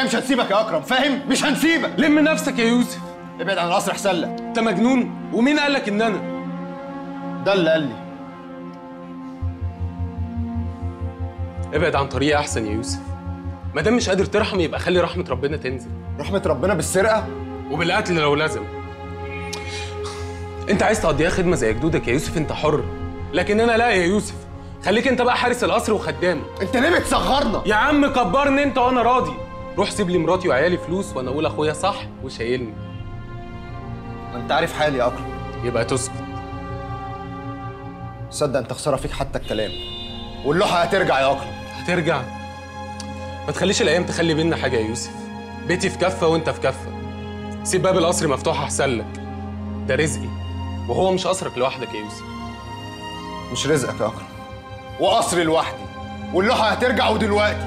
جاي مش هنسيبك يا اكرم فاهم مش هنسيبك لم نفسك يا يوسف ابعد عن القصر احسن لك انت مجنون ومين قال لك ان انا ده اللي قال لي ابعد عن طريقي احسن يا يوسف ما دام مش قادر ترحم يبقى خلي رحمه ربنا تنزل رحمه ربنا بالسرقه وبالقتل لو لازم انت عايز تقضيها خدمه زي جدودك يا يوسف انت حر لكن انا لا يا يوسف خليك انت بقى حارس القصر وخدامه انت ليه بتصغرنا يا عم كبرني انت وانا راضي روح سيب لي مراتي وعيالي فلوس وانا اقول اخويا صح وشايلني ما انت عارف حالي يا اكرم يبقى تسكت صدق انت خساره فيك حتى الكلام واللوحه هترجع يا اكرم هترجع ما تخليش الايام تخلي بينا حاجه يا يوسف بيتي في كفه وانت في كفه سيب باب القصر مفتوح احسن لك ده رزقي وهو مش قصرك لوحدك يا يوسف مش رزقك يا اكرم وقصري لوحدي واللوحه هترجع ودلوقتي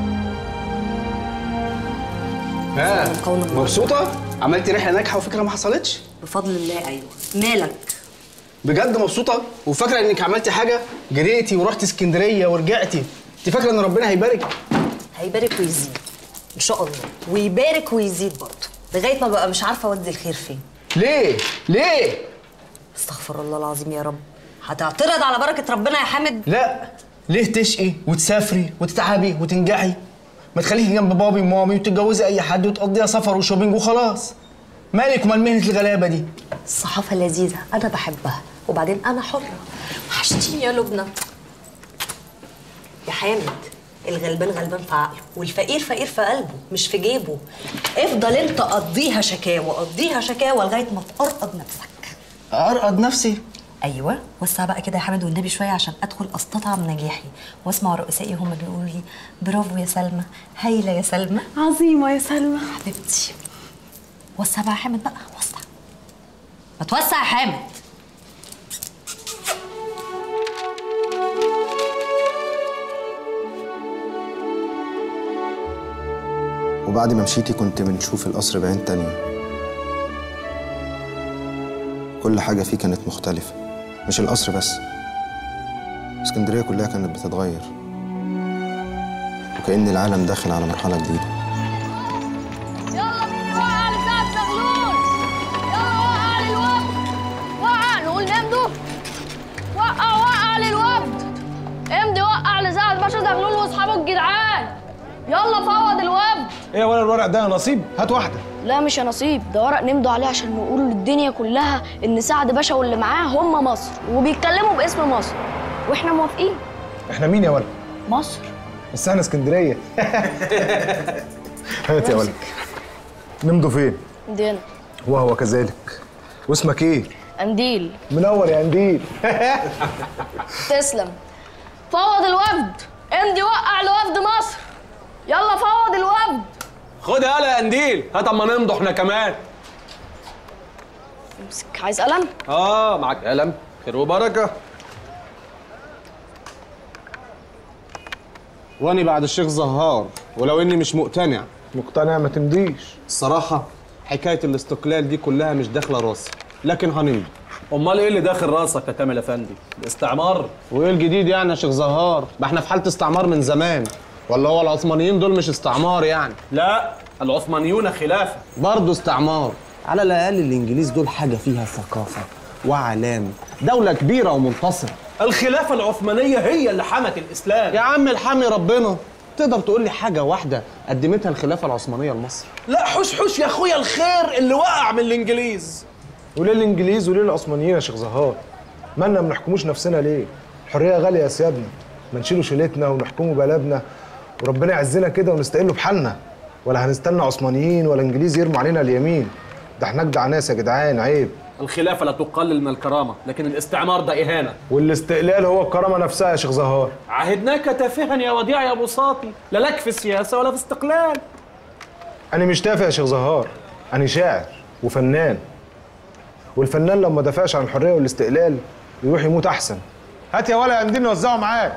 ها مبسوطة؟ عملتي رحلة ناجحة وفكرة ما حصلتش؟ بفضل الله ايوه مالك بجد مبسوطة؟ وفاكرة انك عملتي حاجة؟ جريتي ورحتي اسكندرية ورجعتي انت فاكرة ان ربنا هيبارك؟ هيبارك ويزيد ان شاء الله ويبارك ويزيد برضه لغايه ما بقى مش عارفه اودي الخير فين ليه؟ ليه؟ استغفر الله العظيم يا رب هتعترض على بركه ربنا يا حامد لا ليه تشقي وتسافري وتتعبي وتنجحي؟ ما تخليكي جنب بابي ومامي وتتجوزي اي حد وتقضيها سفر وشوبينج وخلاص مالك ومال مهنة الغلابة دي؟ الصحافه لذيذه انا بحبها وبعدين انا حره وحشتيني يا لبنى يا حامد الغلبان غلبان في عقله والفقير فقير في قلبه مش في جيبه افضل انت قضيها شكاوى قضيها شكاوى لغايه ما تقرقض نفسك أرقد نفسي ايوه وسع بقى كده يا حامد والنبي شويه عشان ادخل استطعم نجاحي واسمع رؤسائي هم بيقولوا لي برافو يا سلمى هايله يا سلمى عظيمة يا سلمى حبيبتي وسع بقى يا حامد بقى وسع ما توسع يا حامد وبعد ما مشيتي كنت بنشوف القصر بعين تانية كل حاجة فيه كانت مختلفة مش القصر بس اسكندرية كلها كانت بتتغير وكأن العالم داخل على مرحلة جديدة يلا مين وقع لسعد زغلول يلا وقع للوفد وقع نقول نمدو وقع وقع للوفد امضي وقع لسعد باشا زغلول واصحابه الجدعان يلا فوض الوفد ايه ولا الورق ده يا نصيب هات واحده لا مش يا نصيب ده ورق نمضوا عليه عشان نقول للدنيا كلها ان سعد باشا واللي معاه هم مصر وبيتكلموا باسم مصر واحنا موافقين احنا مين يا ولد مصر بس احنا اسكندريه هات يا ولد نمضوا فين دينا وهو كذلك واسمك ايه قنديل منور يا قنديل تسلم فوض الوفد امضي وقع لوفد مصر يلا فوض الوفد خد يالا يا قنديل هات اما نمضوا احنا كمان امسك عايز قلم اه معاك قلم خير وبركه واني بعد الشيخ زهار ولو اني مش مقتنع مقتنع ما تمضيش الصراحه حكايه الاستقلال دي كلها مش داخله راسي لكن هنمضي امال ايه اللي داخل راسك يا كامل افندي الاستعمار وايه الجديد يعني يا شيخ زهار ما احنا في حاله استعمار من زمان ولا هو العثمانيين دول مش استعمار يعني لا العثمانيون خلافه برضه استعمار على الاقل الانجليز دول حاجه فيها ثقافه وعلام دوله كبيره ومنتصره الخلافه العثمانيه هي اللي حمت الاسلام يا عم الحمي ربنا تقدر تقول لي حاجه واحده قدمتها الخلافه العثمانيه لمصر لا حوش حوش يا اخويا الخير اللي وقع من الانجليز وليه الانجليز وليه العثمانيين يا شيخ زهار مالنا ما نحكموش نفسنا ليه الحريه غاليه يا سيادنا ما نشيلوا شيلتنا ونحكموا بلدنا وربنا يعزنا كده ونستقلوا بحالنا ولا هنستنى عثمانيين ولا انجليز يرموا علينا اليمين ده احنا اجدع ناس يا جدعان عيب الخلافه لا تقلل من الكرامه لكن الاستعمار ده اهانه والاستقلال هو الكرامه نفسها يا شيخ زهار عهدناك تافها يا وديع يا بساطي لا لك في السياسه ولا في استقلال انا مش تافه يا شيخ زهار انا شاعر وفنان والفنان لما دافعش عن الحريه والاستقلال يروح يموت احسن هات يا ولا قنديل نوزعه معاك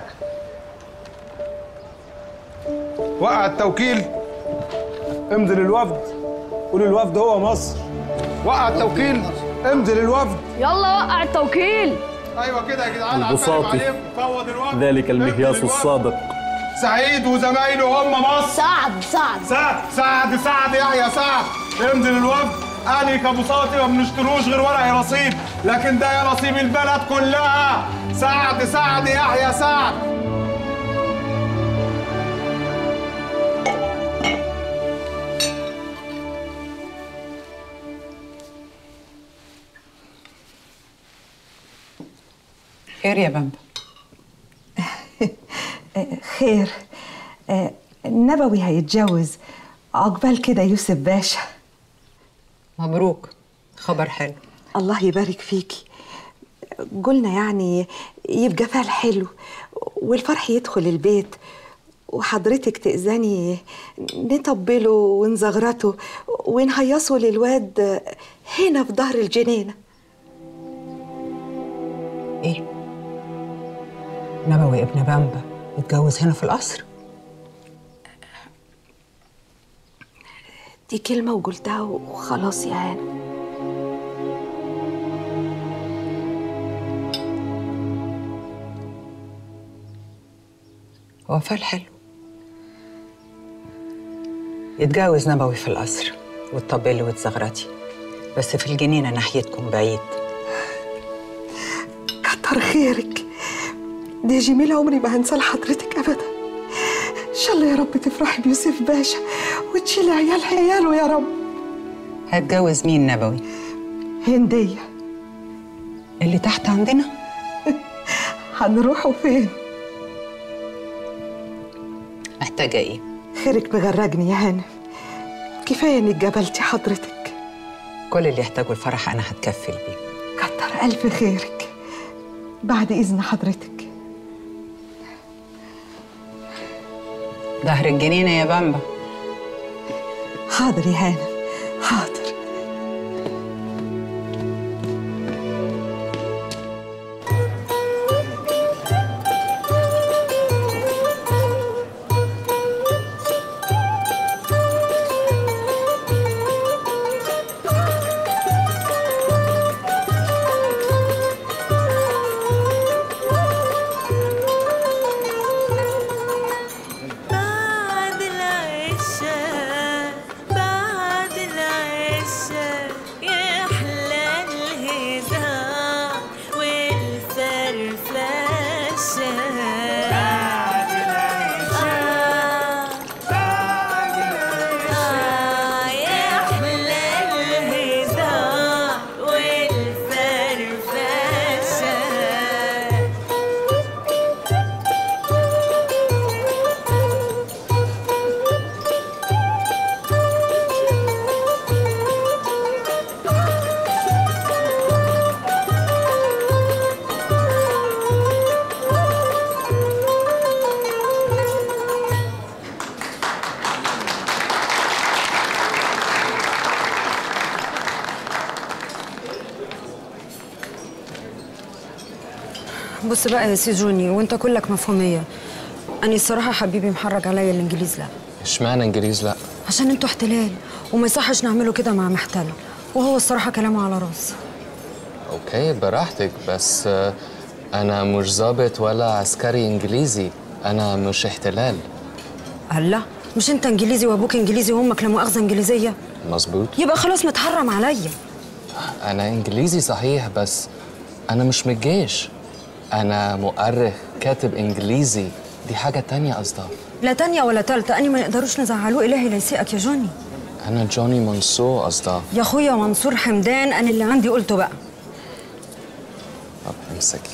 وقع التوكيل امضي للوفد قول الوفد هو مصر وقع التوكيل امضي للوفد يلا وقع التوكيل ايوه كده يا جدعان البساطي ذلك المهياص الصادق سعيد وزمايله هم مصر سعد سعد سعد سعد سعد يحيى سعد امضي للوفد اني كبساطي ما بنشتروش غير ورق يا رصيد لكن ده يا نصيب البلد كلها سعد سعد يحيى سعد خير يا بامبا خير آه، نبوي هيتجوز عقبال كده يوسف باشا مبروك خبر حلو الله يبارك فيكي قلنا يعني يبقى فال حلو والفرح يدخل البيت وحضرتك تأذني نطبله ونزغرته ونهيصه للواد هنا في ظهر الجنينة ايه نبوي ابن بامبا اتجوز هنا في القصر دي كلمة وقلتها وخلاص يا هانم هو فال حلو يتجوز نبوي في القصر وتطبلي وتزغرتي بس في الجنينة ناحيتكم بعيد كتر خيرك دي جميل عمري ما هنسى لحضرتك ابدا ان شاء الله يا رب تفرحي بيوسف باشا وتشيلي عيال عياله يا رب هتجوز مين نبوي هندية اللي تحت عندنا هنروحوا فين محتاجة ايه خيرك مغرجني يا هانم كفايه انك جبلتي حضرتك كل اللي يحتاجه الفرح انا هتكفل بيه كتر الف خيرك بعد اذن حضرتك ظهر الجنينة يا بامبا حاضر يا هانم حاضر بعد العشاء بعد العشاء يحلى الهزار والفرفشة بعد العشاء بعد العشاء يحلى الهزار والفرفشة بص بقى يا سي جوني وانت كلك مفهوميه انا الصراحه حبيبي محرج عليا الانجليز لا اشمعنى انجليز لا عشان انتوا احتلال وما يصحش نعمله كده مع محتل وهو الصراحه كلامه على راسي اوكي براحتك بس آه، انا مش ضابط ولا عسكري انجليزي انا مش احتلال الله مش انت انجليزي وابوك انجليزي وامك لا مؤاخذه انجليزيه مظبوط يبقى خلاص متحرم عليا انا انجليزي صحيح بس انا مش من الجيش انا مؤرخ كاتب انجليزي دي حاجة تانية قصدها لا تانية ولا تالتة أني ما نقدروش نزعلوه إلهي لا يسيئك يا جوني انا جوني منصور قصدها يا أخويا منصور حمدان أنا اللي عندي قلته بقى طب امسكي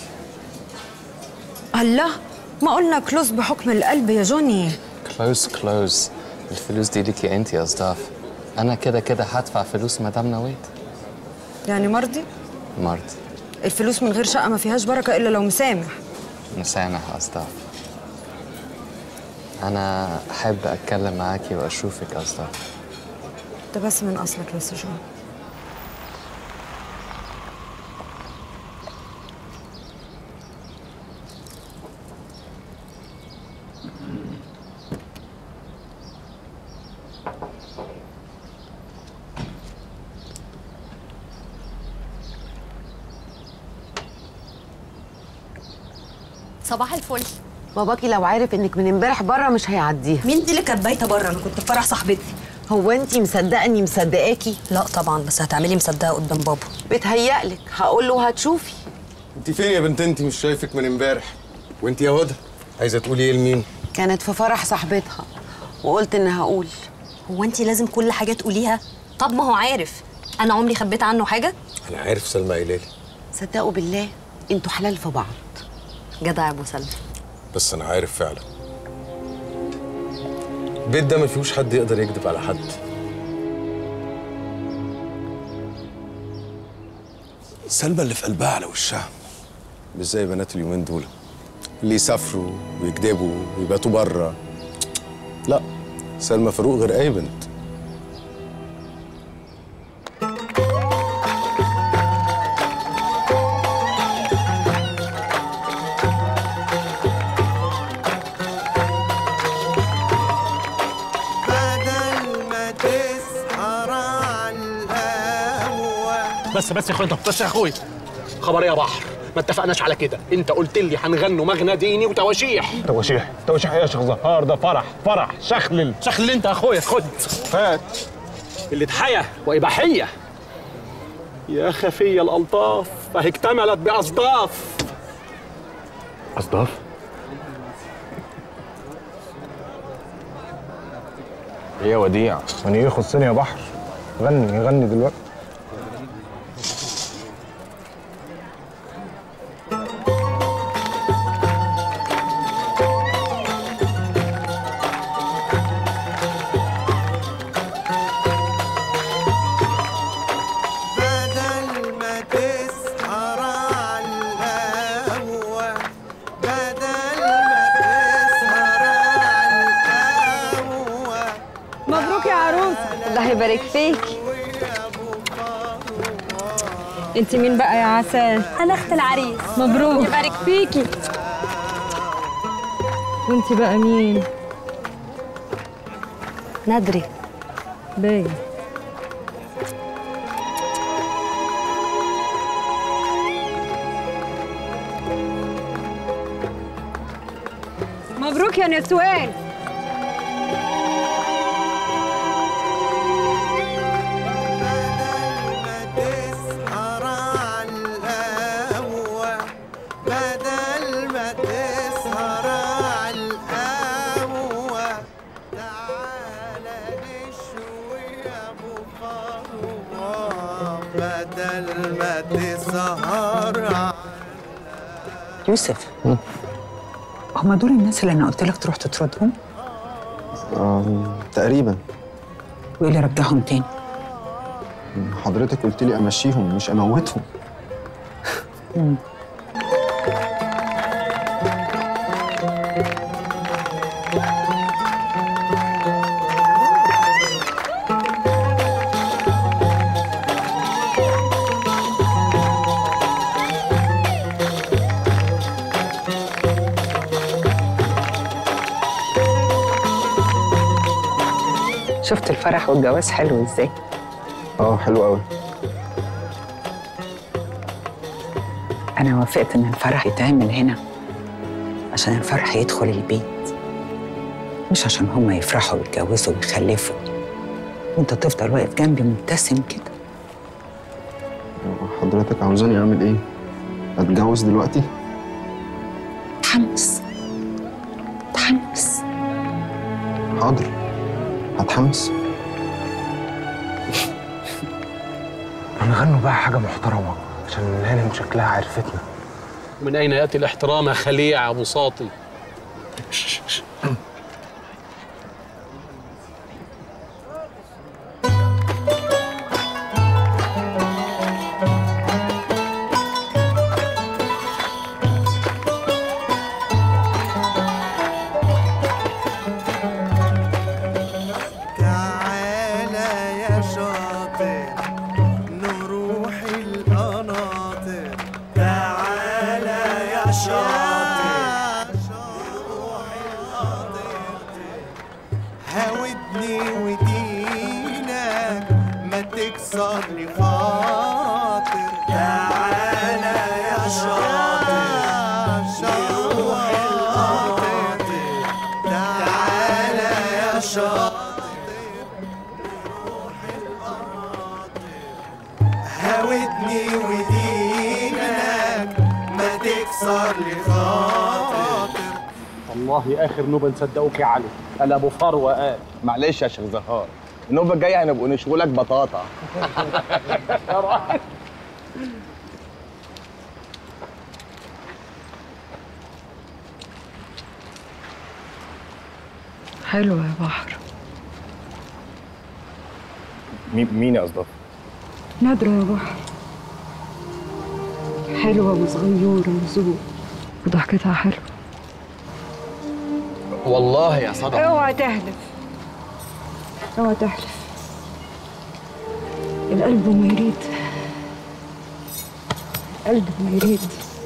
الله ما قلنا كلوز بحكم القلب يا جوني كلوز كلوز الفلوس دي ليكي انت يا اصداف انا كده كده هدفع فلوس مدام نويت يعني مرضي مرضي الفلوس من غير شقة ما فيهاش بركة إلا لو مسامح مسامح يا اصداف انا احب اتكلم معاكي واشوفك يا اصداف ده بس من أصلك بس يا جوني صباح الفل باباكي لو عارف انك من امبارح بره مش هيعديها مين دي اللي كانت بايته بره انا كنت في فرح صاحبتي هو انت مصدقه اني مصدقاكي لا طبعا بس هتعملي مصدقه قدام بابا بتهيألك هقول له هتشوفي انت فين يا بنت انت مش شايفك من امبارح وانت يا هدى عايزه تقولي ايه لمين كانت في فرح صاحبتها وقلت ان هقول هو انت لازم كل حاجه تقوليها طب ما هو عارف انا عمري خبيت عنه حاجه انا عارف سلمى قايله لي صدقوا بالله انتوا حلال في بعض جدع يا ابو سلمى بس انا عارف فعلا البيت ده ما فيهوش حد يقدر يكذب على حد سلمى اللي في قلبها على وشها مش زي بنات اليومين دول اللي يسافروا ويكذبوا ويباتوا بره لا سلمى فاروق غير اي بنت بدل ما تسهر على القهوة بس بس يا اخويا بس يا اخويا خبر يا بحر ما اتفقناش على كده انت قلت لي هنغنوا مغنى ديني وتواشيح تواشيح تواشيح ايه يا شيخ زهار ده فرح فرح شخلل شخلل انت يا اخويا خد فات اللي تحيا وإباحية يا خفية الألطاف فهي اكتملت بأصداف أصداف؟ ايه يا وديع وانا ايه يخصني يا بحر غني غني دلوقتي بدل ما تسهر على القهوة بدل ما تسهر على القهوة مبروك يا عروسه الله يبارك فيكي انت مين بقى يا عسل انا اخت العريس مبروك يبارك فيكي وانت بقى مين ندري باين مبروك يا نسوان تسهر على القهوة بدل ما تسهر على القهوة تعالى نشوي يا ابو فروة بدل ما تسهر على يوسف هما دول الناس اللي انا قلت لك تروح تطردهم آه، تقريبا وايه اللي رجعهم تاني حضرتك قلت لي امشيهم مش اموتهم مم. شفت الفرح والجواز حلو ازاي اه حلو قوي انا وافقت ان الفرح يتعمل هنا عشان الفرح يدخل البيت مش عشان هما يفرحوا ويتجوزوا ويخلفوا وانت تفضل واقف جنبي مبتسم كده حضرتك عاوزاني اعمل ايه اتجوز دلوقتي تحمس تحمس حاضر هتحمس هنغنوا بقى حاجة محترمة عشان الهانم شكلها عرفتنا من أين يأتي الاحترام يا خليع يا أبو ساطي تعالى يا شاطر نروح القناطر تعالى يا شاطر نروح القناطر هاودني ودينك ما تكسر لي خاطر تعالى يا شاطر نروح القناطر ودني ودينك ما تكسر لي خاطر والله اخر نوبه نصدقوك يا علي قال ابو فروه قال معلش يا شيخ زهار النوبه الجايه هنبقوا نشوي لك بطاطا حلو يا بحر مين مين يا قصدك نادرة يا بحر حلوة وصغيرة وذوق وضحكتها حلوة والله يا صدق اوعى تحلف اوعى تحلف القلب ما يريد القلب ما يريد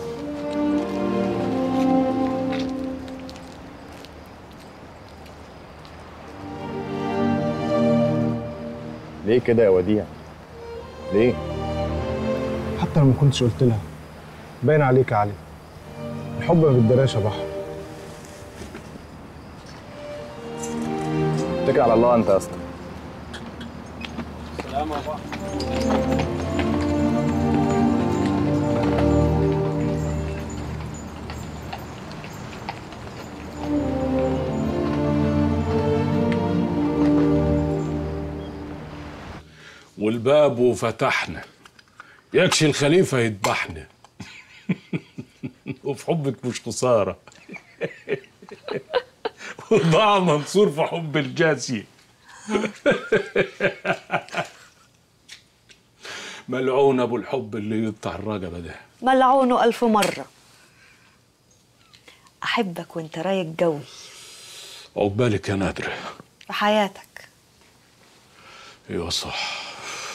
ليه كده يا وديع ليه حتى لو ما كنتش قلت لها باين عليك يا علي الحب ما بيتدراش يا بحر اتكل على الله انت يا اسطى سلام يا بحر والباب وفتحنا يكشي الخليفة يذبحنا وفي حبك مش خسارة وضاع منصور في حب الجاسية ملعون ابو الحب اللي يقطع الرقبة ده ملعونه ألف مرة أحبك وأنت رايق جوي عقبالك يا نادرة في حياتك ايوه صح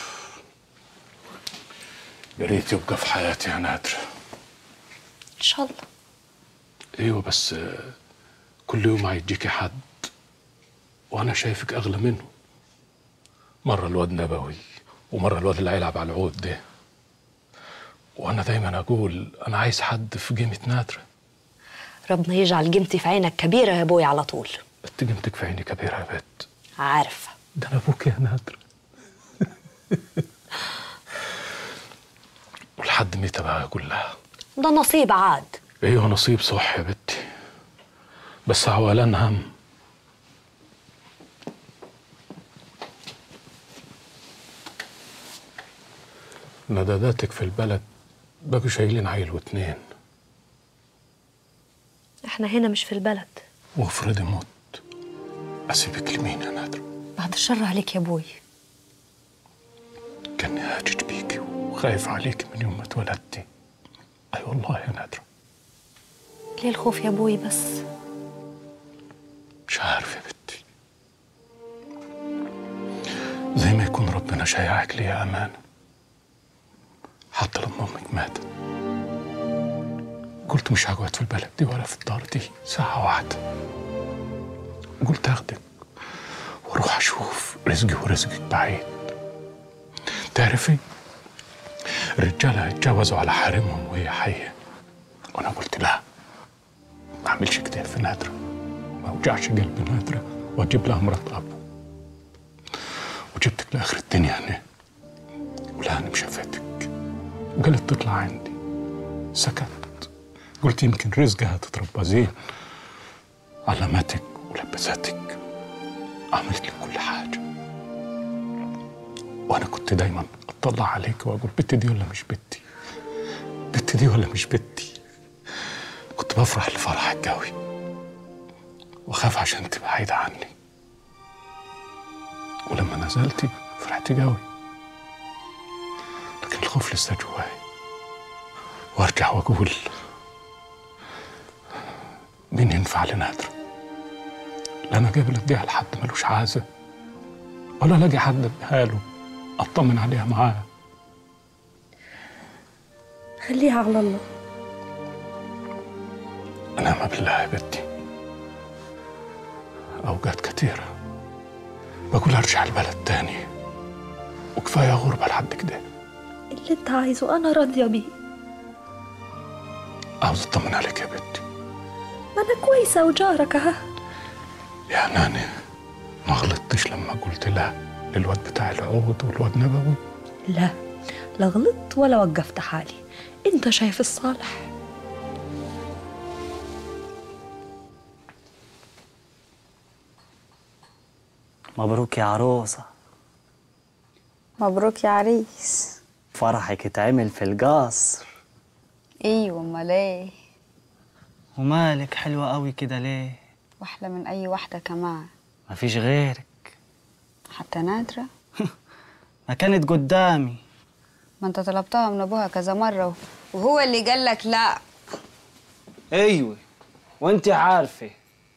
يا ريت يبقى في حياتي يا نادرة إن شاء الله ايوه بس آه، كل يوم هيجيكي حد وانا شايفك اغلى منه مره الواد نبوي ومره الواد اللي هيلعب على العود ده وانا دايما اقول انا عايز حد في قيمه نادره ربنا يجعل قيمتي في عينك كبيرة يا أبوي على طول انت قيمتك في عيني كبيره يا بت عارفة ده انا ابوك يا نادره ولحد متى بقى كلها ده نصيب عاد ايوه نصيب صح يا بنتي بس عوالان هم نداداتك في البلد بقوا شايلين عيل واتنين احنا هنا مش في البلد وافرضي موت اسيبك لمين يا نادر بعد الشر عليك يا أبوي كاني هاجج بيكي وخايف عليك من يوم ما اتولدتي اي والله يا نادر ليه الخوف يا أبوي بس مش عارف يا بنتي زي ما يكون ربنا شايعك ليا أمانة حتى لما أمك ماتت قلت مش هقعد في البلد دي ولا في الدار دي ساعة واحدة قلت أخدك وأروح أشوف رزقي ورزقك بعيد تعرفي الرجالة اتجوزوا على حريمهم وهي حية وأنا قلت لا ما أعملش كده في نادرة ما اوجعش قلب نادرة واجيب لها مرات ابو وجبتك لاخر الدنيا هنا ولا انا مشافتك وقالت تطلع عندي سكت قلت يمكن رزقها تتربى زين علمتك ولبستك عملت لك كل حاجة وانا كنت دايما اطلع عليك واقول بنتي دي ولا مش بنتي بنتي دي ولا مش بنتي كنت بفرح لفرحك قوي واخاف عشان تبقى بعيدة عني ولما نزلتي فرحت قوي لكن الخوف لسه جواي وارجع واقول مين ينفع لنادر لا انا قابل اديها لحد ملوش عازة ولا الاقي حد اديها له اطمن عليها معاه خليها على الله أنام بالله يا بنتي أوقات كتيرة بقول أرجع البلد تاني وكفاية غربة لحد كده اللي انت عايزه أنا راضية بيه عاوز أطمن عليك يا بنتي ما أنا كويسة وجارك أهو يا ناني ما غلطتش لما قلت لا للواد بتاع العود والواد نبوي لا لا غلطت ولا وقفت حالي انت شايف الصالح مبروك يا عروسة مبروك يا عريس فرحك اتعمل في القصر ايوه امال ايه ومالك حلوة قوي كده ليه واحلى من اي واحده كمان مفيش غيرك حتى نادره ما كانت قدامي ما انت طلبتها من ابوها كذا مره وهو اللي قال لك لا ايوه وانت عارفة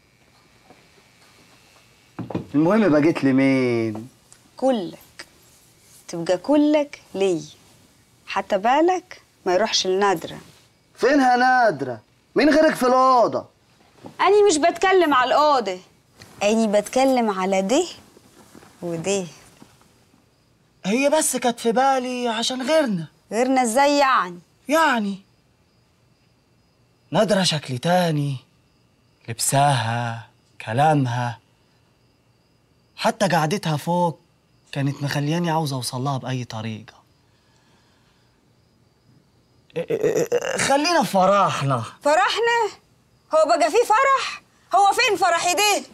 المهم بقيت لمين كلك تبقى كلك لي حتى بالك ما يروحش لنادره فينها نادرة مين غيرك في الأوضة أني مش بتكلم على الأوضة أني بتكلم على ده وده هي بس كانت في بالي عشان غيرنا غيرنا ازاي يعني يعني نادرة شكل تاني لبسها كلامها حتى قعدتها فوق كانت مخلياني عاوز اوصلها بأي طريقة خلينا في فرحنا فرحنا هو بقى فيه فرح هو فين فرحي ده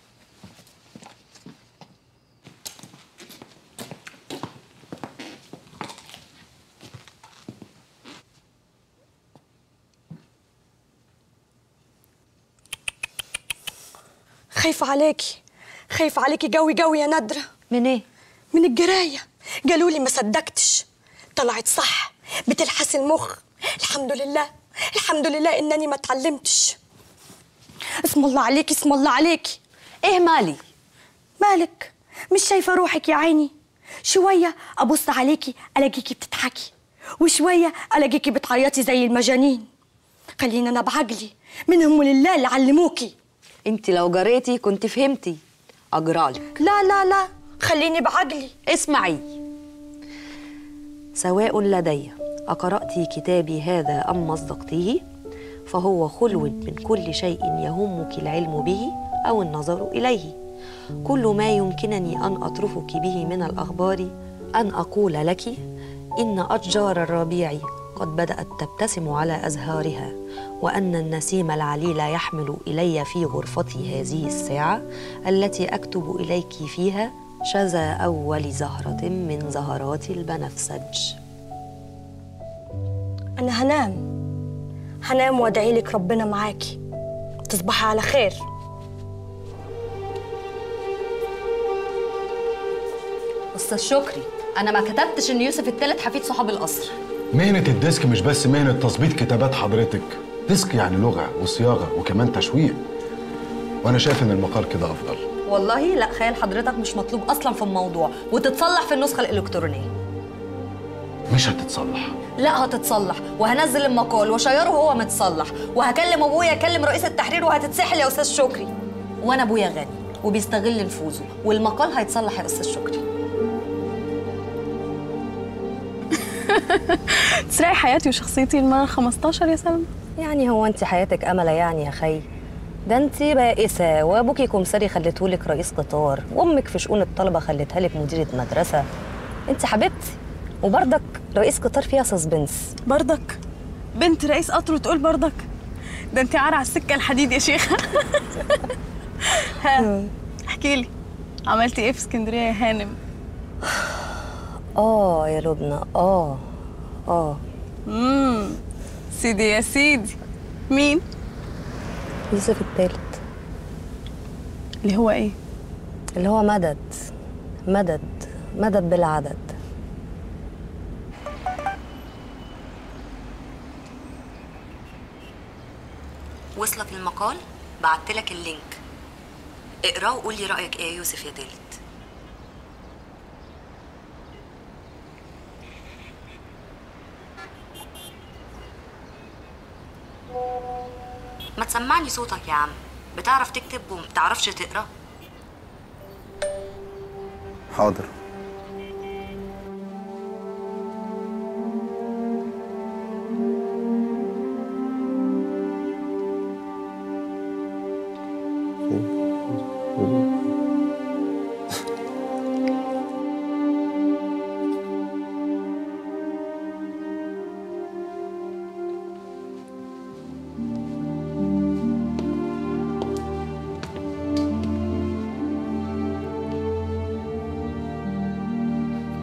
خايفة عليكي خايفة عليكي قوي قوي يا ندرة من ايه؟ من الجراية قالوا لي ما صدقتش طلعت صح بتلحس المخ الحمد لله الحمد لله انني ما اتعلمتش اسم الله عليكي اسم الله عليكي ايه مالي مالك مش شايفة روحك يا عيني شوية أبص عليكي ألاقيكي بتضحكي وشوية ألاقيكي بتعيطي زي المجانين خلينا أنا بعقلي منهم لله اللي علموكي انت لو جريتي كنت فهمتي اجرالك لا لا لا خليني بعقلي اسمعي سواء لدي أقرأت كتابي هذا أم مصدقتيه فهو خلو من كل شيء يهمك العلم به أو النظر إليه كل ما يمكنني أن أطرفك به من الأخبار أن أقول لك إن أشجار الربيع قد بدأت تبتسم على أزهارها وأن النسيم العليل يحمل إلي في غرفتي هذه الساعة التي أكتب إليك فيها شذا أول زهرة من زهرات البنفسج أنا هنام هنام وأدعي لك ربنا معاكي تصبحي على خير أستاذ شكري أنا ما كتبتش إن يوسف الثالث حفيد صحاب القصر مهنة الديسك مش بس مهنة تظبيط كتابات حضرتك ديسك يعني لغة وصياغة وكمان تشويق وأنا شايف إن المقال كده أفضل والله لا خيال حضرتك مش مطلوب أصلا في الموضوع وتتصلح في النسخة الإلكترونية مش هتتصلح لا هتتصلح وهنزل المقال وشيره وهو متصلح وهكلم ابويا اكلم رئيس التحرير وهتتسحل يا استاذ شكري وانا ابويا غني وبيستغل نفوذه والمقال هيتصلح يا استاذ شكري تسرقي حياتي وشخصيتي المرة 15 يا سلمى يعني هو انت حياتك امله يعني يا خي ده انت بائسه وابوكي كمساري خليتهولك رئيس قطار وامك في شؤون الطلبه خليتها لك مديره مدرسه انت حبيبتي وبرضك رئيس قطار فيها سسبنس برضك بنت رئيس قطر وتقول برضك ده انت عار على السكة الحديد يا شيخة ها احكي لي عملتي ايه في اسكندرية يا هانم اه يا لبنى اه اه امم سيدي يا سيدي مين يوسف الثالث اللي هو ايه اللي هو مدد مدد مدد بالعدد وصلك المقال بعت لك اللينك اقراه وقول لي رايك ايه يا يوسف يا تالت ما تسمعني صوتك يا عم بتعرف تكتب وما بتعرفش تقرا حاضر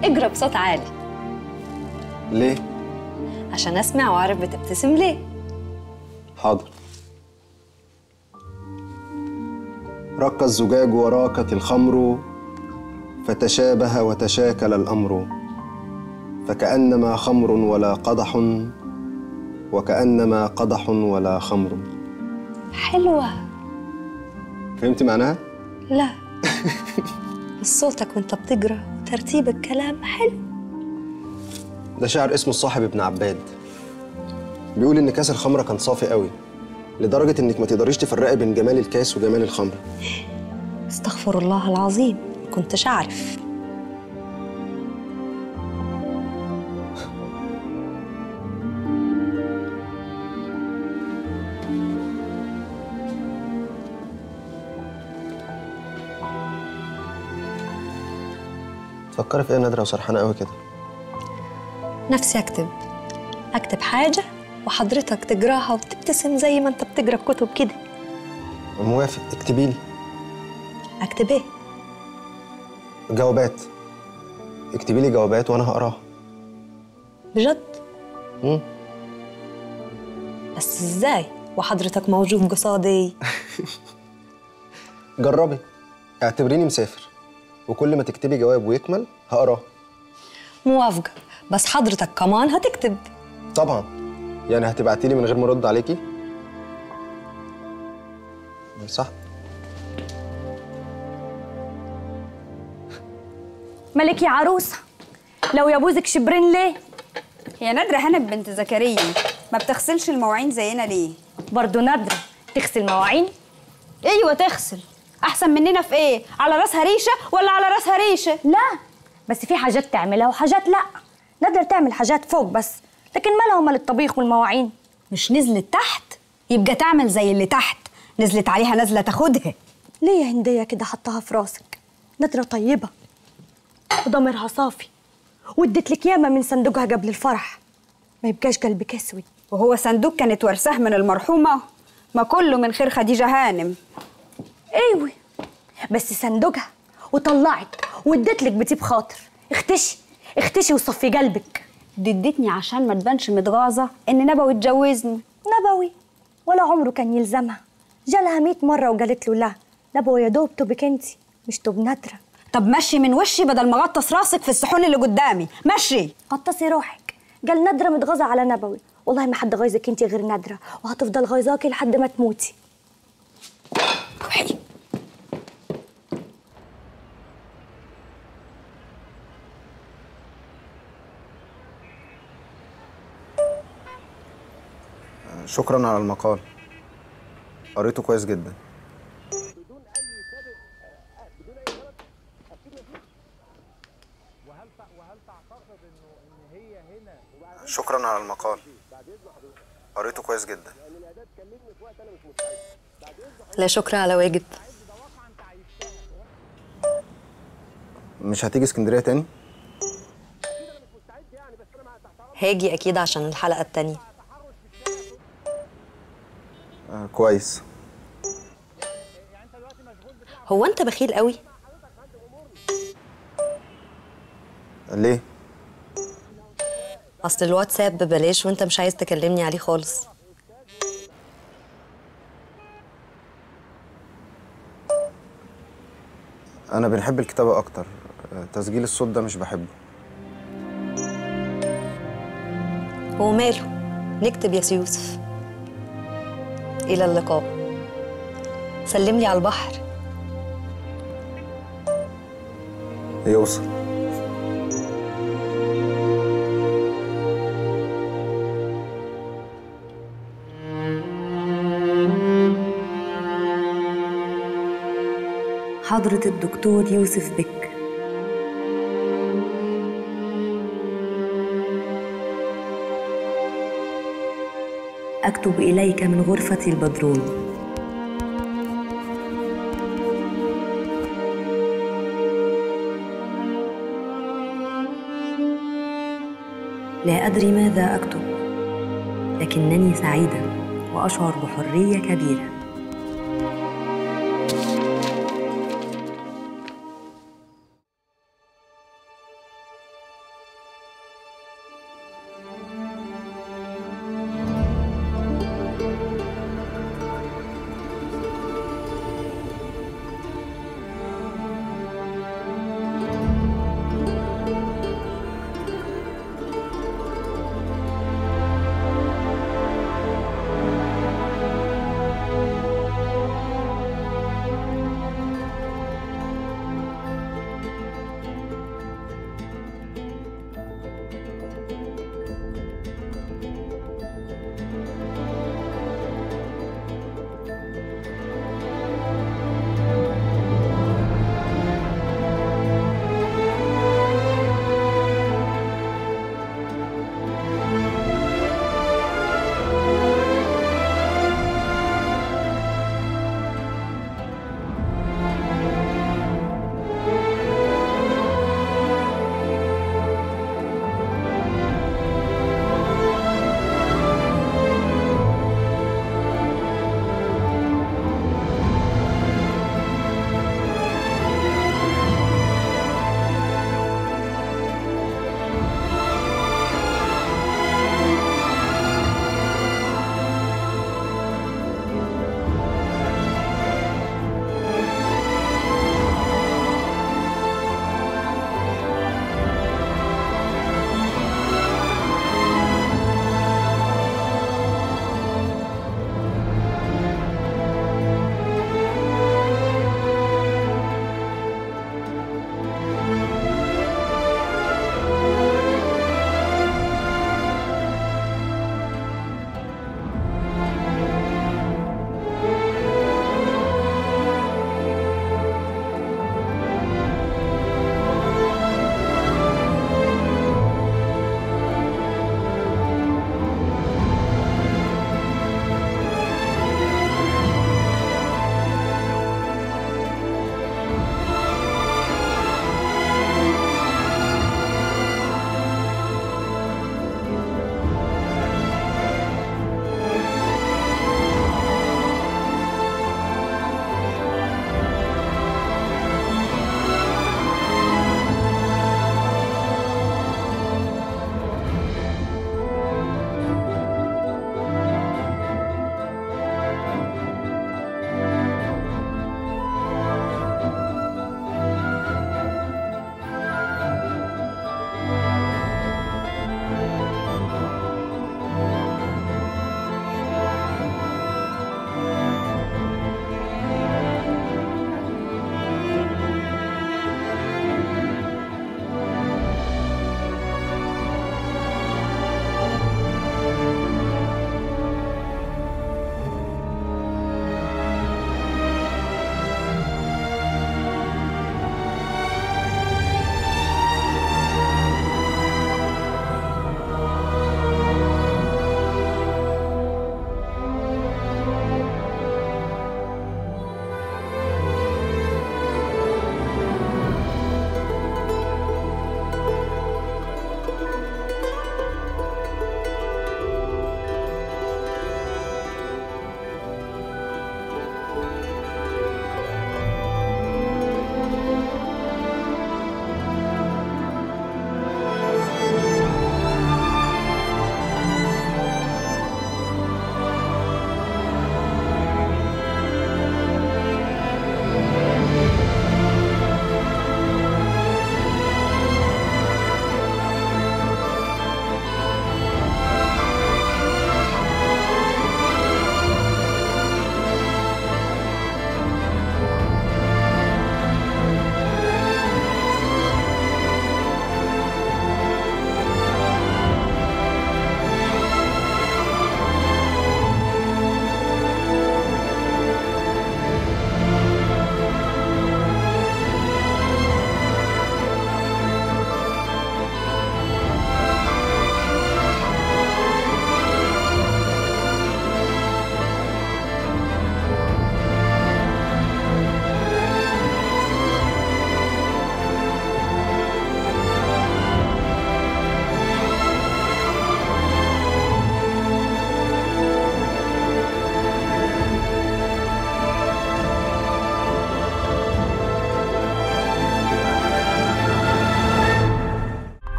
اجرى بصوت عالي ليه؟ عشان اسمع واعرف بتبتسم ليه حاضر رق الزجاج وراقت الخمر فتشابه وتشاكل الأمر فكأنما خمر ولا قدح وكأنما قدح ولا خمر حلوة فهمتي معناها؟ لا بس صوتك وانت بتقرا وترتيب الكلام حلو ده شاعر اسمه الصاحب ابن عباد بيقول إن كاس الخمرة كان صافي قوي لدرجة إنك ما تقدريش تفرقي بين جمال الكاس وجمال الخمر استغفر الله العظيم كنتش اعرف تفكري في إيه يا نادرة وسرحانة قوي كده؟ نفسي اكتب اكتب حاجة وحضرتك تقراها وتبتسم زي ما انت بتقرا الكتب كده موافق اكتبي لي اكتب ايه جوابات اكتبي لي جوابات وأنا هقراها بجد مم. بس ازاي وحضرتك موجود قصادي جربي اعتبريني مسافر وكل ما تكتبي جواب ويكمل هقراه موافقة بس حضرتك كمان هتكتب طبعا يعني هتبعتي لي من غير ما ارد عليكي صح مالك يا عروسه لو يبوزك شبرين ليه هي نادرة هانم بنت زكريا ما بتغسلش المواعين زينا ليه؟ برضو نادرة تغسل مواعين؟ ايوه تغسل احسن مننا في ايه؟ على راسها ريشة ولا على راسها ريشة؟ لا بس في حاجات تعملها وحاجات لا نادرة تعمل حاجات فوق بس لكن مالها ومال الطبيخ والمواعين مش نزلت تحت يبقى تعمل زي اللي تحت نزلت عليها نزلة تاخدها ليه يا هندية كده حطها في راسك نادرة طيبة وضميرها صافي وادت لك ياما من صندوقها قبل الفرح ما يبقاش قلبك اسود وهو صندوق كانت ورثاه من المرحومة ما كله من خير خديجة هانم ايوه بس صندوقها وطلعت وادت لك بطيب خاطر اختشي اختشي وصفي قلبك دي ادتني عشان ما تبانش متغاظة ان نبوي اتجوزني نبوي ولا عمره كان يلزمها جالها مئة مرة وقالت له لا نبوي يا دوب تبك انتي مش تب نادرة طب مشي من وشي بدل ما اغطس راسك في الصحون اللي قدامي مشي غطسي روحك قال نادرة متغاظة على نبوي والله ما حد غايظك انتي غير نادرة وهتفضل غايظاكي لحد ما تموتي روحي شكرا على المقال قريته كويس جدا شكرا على المقال قريته كويس جدا لا شكر على واجب مش هتيجي اسكندريه تاني هاجي اكيد عشان الحلقة التانية آه كويس هو انت بخيل قوي ليه اصل الواتساب ببلاش وانت مش عايز تكلمني عليه خالص انا بنحب الكتابه اكتر آه، تسجيل الصوت ده مش بحبه هو ماله نكتب يا سي يوسف الى اللقاء سلم لي على البحر يوصل حضرة الدكتور يوسف بك أكتب إليك من غرفة البدروم لا أدري ماذا أكتب لكنني سعيدة وأشعر بحرية كبيرة